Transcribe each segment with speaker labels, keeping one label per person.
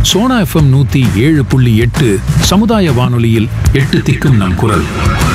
Speaker 1: Sona FM நூத்தி ஏழு புள்ளி எட்டு சமுதாய வானொலியில் எட்டு திக்கும் நம் குரல்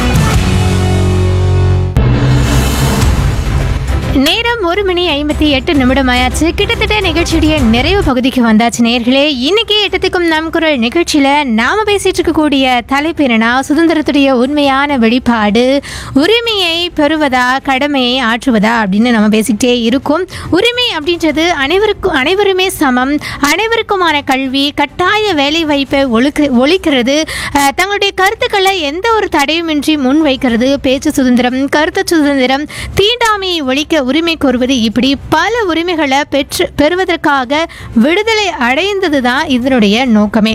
Speaker 2: நேரம் ஒரு மணி ஐம்பத்தி எட்டு நிமிடம் ஆயாச்சு கிட்டத்தட்ட நிகழ்ச்சியுடைய நிறைவு பகுதிக்கு வந்தாச்சு நேர்களே இன்னைக்கு எட்டத்துக்கும் நம் குரல் நிகழ்ச்சியில நாம பேசிட்டு இருக்கக்கூடிய தலைப்பு என்னன்னா சுதந்திரத்துடைய உண்மையான வெளிப்பாடு உரிமையை பெறுவதா கடமையை ஆற்றுவதா அப்படின்னு நம்ம பேசிக்கிட்டே இருக்கோம் உரிமை அப்படின்றது அனைவருக்கும் அனைவருமே சமம் அனைவருக்குமான கல்வி கட்டாய வேலை வாய்ப்பை ஒழுக்க ஒழிக்கிறது அஹ், தங்களுடைய கருத்துக்களை எந்த ஒரு தடையுமின்றி முன் வைக்கிறது பேச்சு சுதந்திரம் கருத்து சுதந்திரம் தீண்டாமையை ஒழிக்க உரிமை கோருவது இப்படி பல உரிமைகளை பெற்று பெறுவதற்காக விடுதலை அடைந்தது தான் இதனுடைய நோக்கமே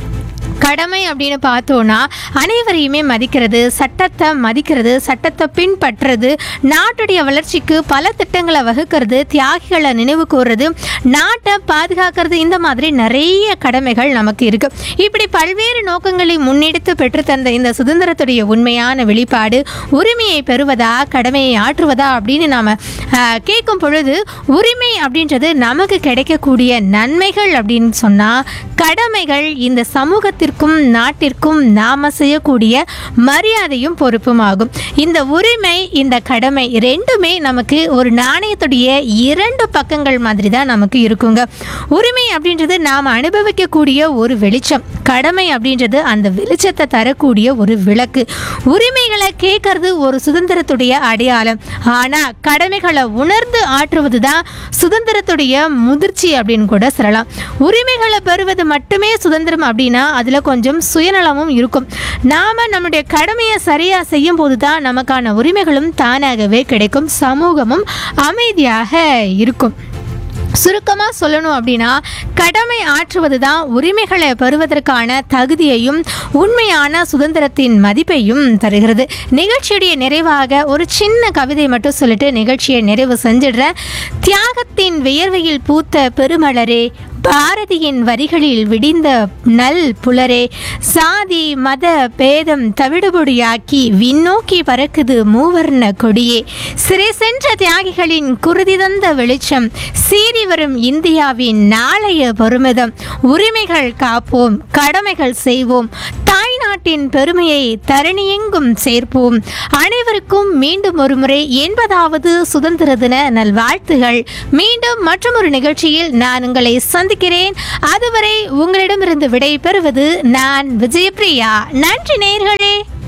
Speaker 2: கடமை அப்படின்னு பார்த்தோன்னா அனைவரையுமே மதிக்கிறது சட்டத்தை மதிக்கிறது சட்டத்தை பின்பற்றுறது நாட்டுடைய வளர்ச்சிக்கு பல திட்டங்களை வகுக்கிறது தியாகிகளை நினைவு கூறுறது நாட்டை பாதுகாக்கிறது இந்த மாதிரி நிறைய கடமைகள் நமக்கு இருக்கு இப்படி பல்வேறு நோக்கங்களை முன்னெடுத்து பெற்றுத்தந்த இந்த சுதந்திரத்துடைய உண்மையான வெளிப்பாடு உரிமையை பெறுவதா கடமையை ஆற்றுவதா அப்படின்னு நாம ஆஹ், கேட்கும் பொழுது உரிமை அப்படின்றது நமக்கு கிடைக்கக்கூடிய நன்மைகள் அப்படின்னு சொன்னா கடமைகள் இந்த சமூகத்திற்கும் நாட்டிற்கும் நாம செய்யக்கூடிய மரியாதையும் பொறுப்பும் ஆகும் இந்த உரிமை இந்த கடமை ரெண்டுமே நமக்கு ஒரு நாணயத்துடைய இரண்டு பக்கங்கள் மாதிரி தான் நமக்கு இருக்குங்க உரிமை அப்படின்றது நாம் அனுபவிக்கக்கூடிய ஒரு வெளிச்சம் கடமை அப்படின்றது அந்த வெளிச்சத்தை தரக்கூடிய ஒரு விளக்கு உரிமைகளை கேட்கறது ஒரு சுதந்திரத்துடைய அடையாளம் ஆனால் கடமைகளை உணர்ந்து ஆற்றுவது தான் சுதந்திரத்துடைய முதிர்ச்சி அப்படின்னு கூட சொல்லலாம் உரிமைகளை பெறுவது மட்டுமே சுதந்திரம் அப்படின்னா அதில் கொஞ்சம் சுயநலமும் இருக்கும் நாம் நம்முடைய கடமையை சரியாக செய்யும் போது தான் நமக்கான உரிமைகளும் தானாகவே கிடைக்கும் சமூகமும் அமைதியாக இருக்கும் சுருக்கமாக சொல்லணும் அப்படின்னா கடமை ஆற்றுவது தான் உரிமைகளை பெறுவதற்கான தகுதியையும் உண்மையான சுதந்திரத்தின் மதிப்பையும் தருகிறது நிகழ்ச்சியுடைய நிறைவாக ஒரு சின்ன கவிதை மட்டும் சொல்லிட்டு நிகழ்ச்சியை நிறைவு செஞ்சிடுறேன் தியாகத்தின் வியர்வையில் பூத்த பெருமலரே பாரதியின் வரிகளில் விடிந்த நல் புலரே சாதி மத பேதம் தவிடுபொடியாக்கி விண்ணோக்கி பறக்குது மூவர்ண கொடியே சிறை சென்ற தியாகிகளின் குருதி தந்த வெளிச்சம் சீறி வரும் இந்தியாவின் நாளைய பெருமிதம் உரிமைகள் காப்போம் கடமைகள் செய்வோம் தாய்நாட்டின் பெருமையை தரணியெங்கும் சேர்ப்போம் அனைவருக்கும் மீண்டும் ஒரு முறை எண்பதாவது சுதந்திர தின நல்வாழ்த்துகள் மீண்டும் மற்றொரு நிகழ்ச்சியில் நான் உங்களை சந்திக்கிறேன் அதுவரை உங்களிடமிருந்து விடை பெறுவது நான் விஜயபிரியா நன்றி நேயர்களே